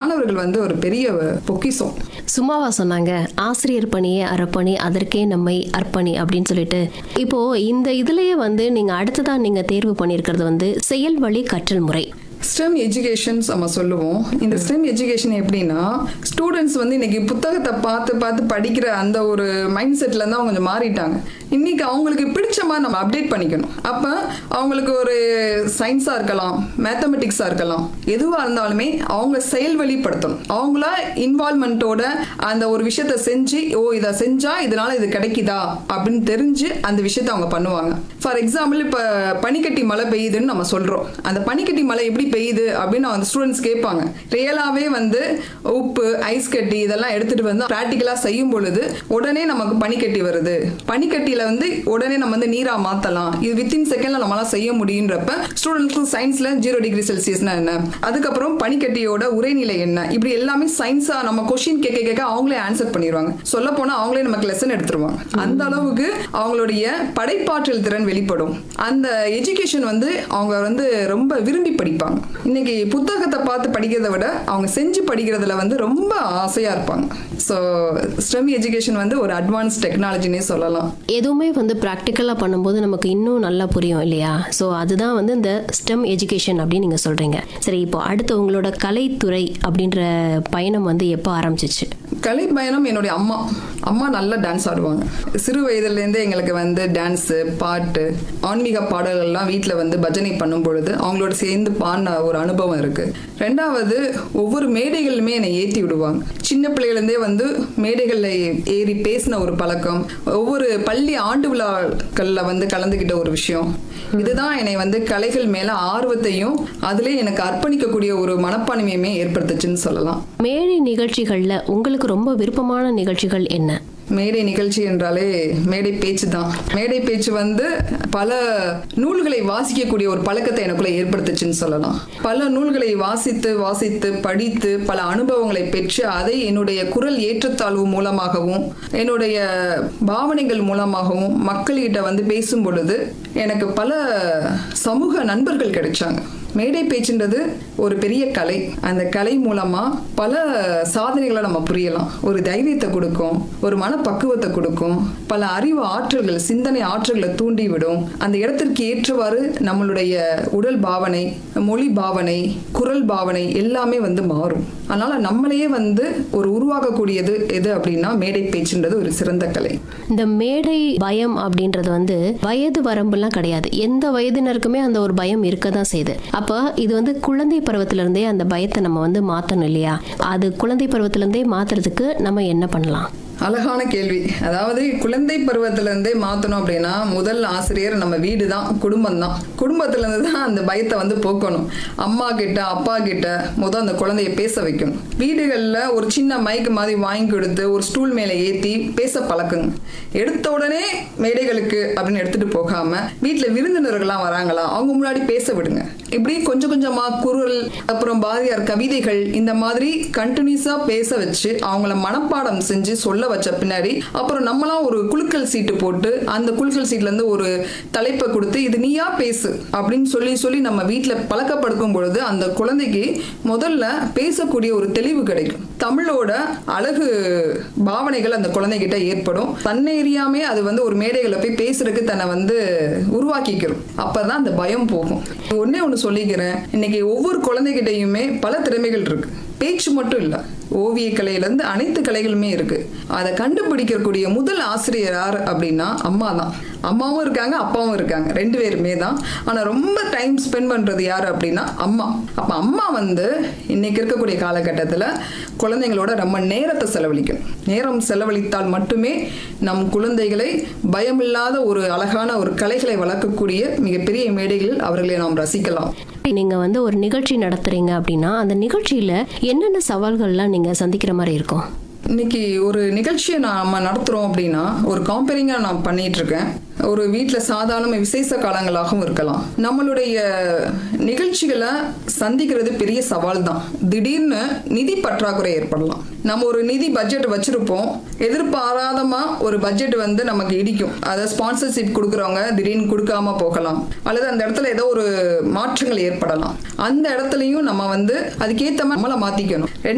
மாணவர்கள் வந்து ஒரு பெரிய பொக்கிஷம் சும்மாவா சொன்னாங்க ஆசிரியர் பணியே அறப்பணி அதற்கே நம்மை அர்ப்பணி அப்படின்னு சொல்லிட்டு இப்போ இந்த இதுலயே வந்து நீங்க அடுத்ததா நீங்க தேர்வு பண்ணியிருக்கிறது வந்து செயல் வழி கற்றல் முறை ஸ்டெம் எஜுகேஷன்ஸ் நம்ம சொல்லுவோம் இந்த ஸ்டெம் எஜுகேஷன் எப்படின்னா ஸ்டூடெண்ட்ஸ் வந்து இன்னைக்கு புத்தகத்தை பார்த்து பார்த்து படிக்கிற அந்த ஒரு மைண்ட் செட்ல இருந்து அவங்க கொஞ்சம் மாறிட்டாங்க இன்னைக்கு அவங்களுக்கு பிடிச்ச மாதிரி நம்ம அப்டேட் பண்ணிக்கணும் அப்போ அவங்களுக்கு ஒரு சயின்ஸாக இருக்கலாம் மேத்தமெட்டிக்ஸாக இருக்கலாம் எதுவாக இருந்தாலுமே அவங்க செயல் வெளிப்படுத்தணும் அவங்களா இன்வால்மெண்ட்டோட அந்த ஒரு விஷயத்த செஞ்சு ஓ இதை செஞ்சா இதனால இது கிடைக்குதா அப்படின்னு தெரிஞ்சு அந்த விஷயத்த அவங்க பண்ணுவாங்க ஃபார் எக்ஸாம்பிள் இப்போ பனிக்கட்டி மழை பெய்யுதுன்னு நம்ம சொல்றோம் அந்த பனிக்கட்டி மழை எப்படி பெய்யுது அப்படின்னு அந்த ஸ்டூடெண்ட்ஸ் கேட்பாங்க ரியலாவே வந்து உப்பு ஐஸ் கட்டி இதெல்லாம் எடுத்துட்டு வந்து ப்ராக்டிக்கலா செய்யும் பொழுது உடனே நமக்கு பனிக்கட்டி வருது பனிக்கட்டியில வந்து உடனே நம்ம வந்து நீரா மாத்தலாம் இது வித்தின் செகண்ட்ல நம்மளால செய்ய முடியுன்றப்ப ஸ்டூடெண்ட்ஸ்க்கு சயின்ஸ்ல ஜீரோ டிகிரி செல்சியஸ்னா என்ன அதுக்கப்புறம் பனிக்கட்டியோட உரைநிலை என்ன இப்படி எல்லாமே சயின்ஸா நம்ம கொஸ்டின் கேட்க கேட்க அவங்களே ஆன்சர் பண்ணிடுவாங்க சொல்ல போனா அவங்களே நமக்கு லெசன் எடுத்துருவாங்க அந்த அளவுக்கு அவங்களுடைய படைப்பாற்றல் திறன் வெளிப்படும் அந்த எஜுகேஷன் வந்து அவங்க வந்து ரொம்ப விரும்பி படிப்பாங்க இன்னைக்கு புத்தகத்தை பார்த்து படிக்கிறத விட அவங்க செஞ்சு படிக்கிறதுல வந்து ரொம்ப ஆசையா இருப்பாங்க ஸோ ஸ்டெம் எஜுகேஷன் வந்து ஒரு அட்வான்ஸ் டெக்னாலஜினே சொல்லலாம் எதுவுமே வந்து ப்ராக்டிக்கலாக பண்ணும்போது நமக்கு இன்னும் நல்லா புரியும் இல்லையா ஸோ அதுதான் வந்து இந்த ஸ்டெம் எஜுகேஷன் அப்படின்னு நீங்கள் சொல்கிறீங்க சரி இப்போ அடுத்து உங்களோட கலைத்துறை அப்படின்ற பயணம் வந்து எப்போ ஆரம்பிச்சிச்சு கலை பயணம் என்னுடைய அம்மா அம்மா நல்லா டான்ஸ் ஆடுவாங்க சிறு வயதுலேருந்தே எங்களுக்கு வந்து டான்ஸு பாட்டு ஆன்மீக பாடல்கள்லாம் வீட்டில் வந்து பஜனை பண்ணும் பொழுது அவங்களோட சேர்ந்து பாடின ஒரு அனுபவம் இருக்கு ரெண்டாவது ஒவ்வொரு மேடைகளுமே என்னை ஏற்றி விடுவாங்க சின்ன பிள்ளையிலேருந்தே வந்து மேடைகளில் ஏறி பேசின ஒரு பழக்கம் ஒவ்வொரு பள்ளி ஆண்டு விழாக்களில் வந்து கலந்துக்கிட்ட ஒரு விஷயம் இதுதான் என்னை வந்து கலைகள் மேலே ஆர்வத்தையும் அதிலே எனக்கு அர்ப்பணிக்கக்கூடிய ஒரு மனப்பான்மையுமே ஏற்படுத்துச்சுன்னு சொல்லலாம் மேடை நிகழ்ச்சிகளில் உங்களுக்கு ரொம்ப விருப்பமான நிகழ்ச்சிகள் என்ன மேடை நிகழ்ச்சி என்றாலே மேடை பேச்சு தான் மேடை பேச்சு வந்து பல நூல்களை வாசிக்கக்கூடிய ஒரு பழக்கத்தை எனக்குள்ள ஏற்படுத்துச்சுன்னு சொல்லலாம் பல நூல்களை வாசித்து வாசித்து படித்து பல அனுபவங்களை பெற்று அதை என்னுடைய குரல் ஏற்றத்தாழ்வு மூலமாகவும் என்னுடைய பாவனைகள் மூலமாகவும் மக்கள்கிட்ட வந்து பேசும் பொழுது எனக்கு பல சமூக நண்பர்கள் கிடைச்சாங்க மேடை பேச்சுன்றது ஒரு பெரிய கலை அந்த கலை மூலமா பல சாதனைகளை நம்ம புரியலாம் ஒரு தைரியத்தை கொடுக்கும் ஒரு மனப்பக்குவத்தை கொடுக்கும் பல அறிவு ஆற்றல்கள் சிந்தனை ஆற்றல்களை தூண்டி விடும் அந்த இடத்திற்கு ஏற்றவாறு நம்மளுடைய உடல் பாவனை மொழி பாவனை குரல் பாவனை எல்லாமே வந்து மாறும் அதனால நம்மளையே வந்து ஒரு உருவாக்கக்கூடியது எது அப்படின்னா மேடை பேச்சுன்றது ஒரு சிறந்த கலை இந்த மேடை பயம் அப்படின்றது வந்து வயது வரம்புலாம் கிடையாது எந்த வயதினருக்குமே அந்த ஒரு பயம் இருக்க தான் செய்யுது அப்போ இது வந்து குழந்தை பருவத்திலிருந்தே அந்த பயத்தை நம்ம வந்து மாற்றணும் இல்லையா அது குழந்தை பருவத்திலிருந்தே மாற்றுறதுக்கு நம்ம என்ன பண்ணலாம் அழகான கேள்வி அதாவது குழந்தை பருவத்திலேருந்தே மாற்றணும் அப்படின்னா முதல் ஆசிரியர் நம்ம வீடு தான் குடும்பம் தான் குடும்பத்திலேருந்து தான் அந்த பயத்தை வந்து போக்கணும் அம்மா கிட்ட அப்பா கிட்ட முதல் அந்த குழந்தைய பேச வைக்கணும் வீடுகளில் ஒரு சின்ன மைக்கு மாதிரி வாங்கி கொடுத்து ஒரு ஸ்டூல் மேலே ஏற்றி பேச பழக்குங்க எடுத்த உடனே மேடைகளுக்கு அப்படின்னு எடுத்துட்டு போகாம வீட்டில் விருந்தினர்கள்லாம் வராங்களா அவங்க முன்னாடி பேச விடுங்க இப்படி கொஞ்சம் கொஞ்சமா குரல் அப்புறம் பாரதியார் கவிதைகள் இந்த மாதிரி கண்டினியூஸா பேச வச்சு அவங்கள மனப்பாடம் செஞ்சு சொல்ல வச்ச பின்னாடி அப்புறம் நம்மளாம் ஒரு குலுக்கல் சீட்டு போட்டு அந்த குலுக்கல் சீட்ல இருந்து ஒரு தலைப்பை கொடுத்து இது நீயா பேசு அப்படின்னு சொல்லி சொல்லி நம்ம வீட்டுல பழக்கப்படுத்தும் பொழுது அந்த குழந்தைக்கு முதல்ல பேசக்கூடிய ஒரு தெளிவு கிடைக்கும் தமிழோட அழகு பாவனைகள் அந்த குழந்தைகிட்ட ஏற்படும் தன்னை எறியாமே அது வந்து ஒரு மேடைகளை போய் பேசுறதுக்கு தன்னை வந்து உருவாக்கிக்கிறோம் அப்பதான் அந்த பயம் போகும் ஒன்னே ஒன்று சொல்லிக்கிறேன் இன்னைக்கு ஒவ்வொரு குழந்தைகிட்டையுமே பல திறமைகள் இருக்கு பேச்சு மட்டும் இல்லை ஓவிய கலையிலேருந்து அனைத்து கலைகளுமே இருக்கு அதை கண்டுபிடிக்கக்கூடிய முதல் ஆசிரியர் யார் அப்படின்னா அம்மா தான் அம்மாவும் இருக்காங்க அப்பாவும் இருக்காங்க ரெண்டு பேருமே தான் ஆனால் ரொம்ப டைம் ஸ்பெண்ட் பண்ணுறது யார் அப்படின்னா அம்மா அப்போ அம்மா வந்து இன்னைக்கு இருக்கக்கூடிய காலகட்டத்தில் குழந்தைங்களோட ரொம்ப நேரத்தை செலவழிக்கணும் நேரம் செலவழித்தால் மட்டுமே நம் குழந்தைகளை பயமில்லாத ஒரு அழகான ஒரு கலைகளை வளர்க்கக்கூடிய மிகப்பெரிய மேடைகளில் அவர்களை நாம் ரசிக்கலாம் நீங்க வந்து ஒரு நிகழ்ச்சி நடத்துறீங்க அப்படின்னா அந்த நிகழ்ச்சியில என்னென்ன சவால்கள்லாம் நீங்க சந்திக்கிற மாதிரி இருக்கும் இன்னைக்கு ஒரு நிகழ்ச்சியை நாம நடத்துறோம் அப்படின்னா ஒரு காம்பேரிங்கா நான் பண்ணிட்டு இருக்கேன் ஒரு வீட்டில் சாதாரண விசேஷ காலங்களாகவும் இருக்கலாம் நம்மளுடைய நிகழ்ச்சிகளை சந்திக்கிறது பெரிய சவால் தான் திடீர்னு நிதி பற்றாக்குறை ஏற்படலாம் நம்ம ஒரு நிதி பட்ஜெட் வச்சிருப்போம் எதிர்பாராதமா ஒரு பட்ஜெட் வந்து நமக்கு இடிக்கும் அதை ஸ்பான்சர்ஷிப் கொடுக்குறவங்க திடீர்னு கொடுக்காம போகலாம் அல்லது அந்த இடத்துல ஏதோ ஒரு மாற்றங்கள் ஏற்படலாம் அந்த இடத்துலையும் நம்ம வந்து அதுக்கேற்ற மாதிரி நம்மளை மாத்திக்கணும்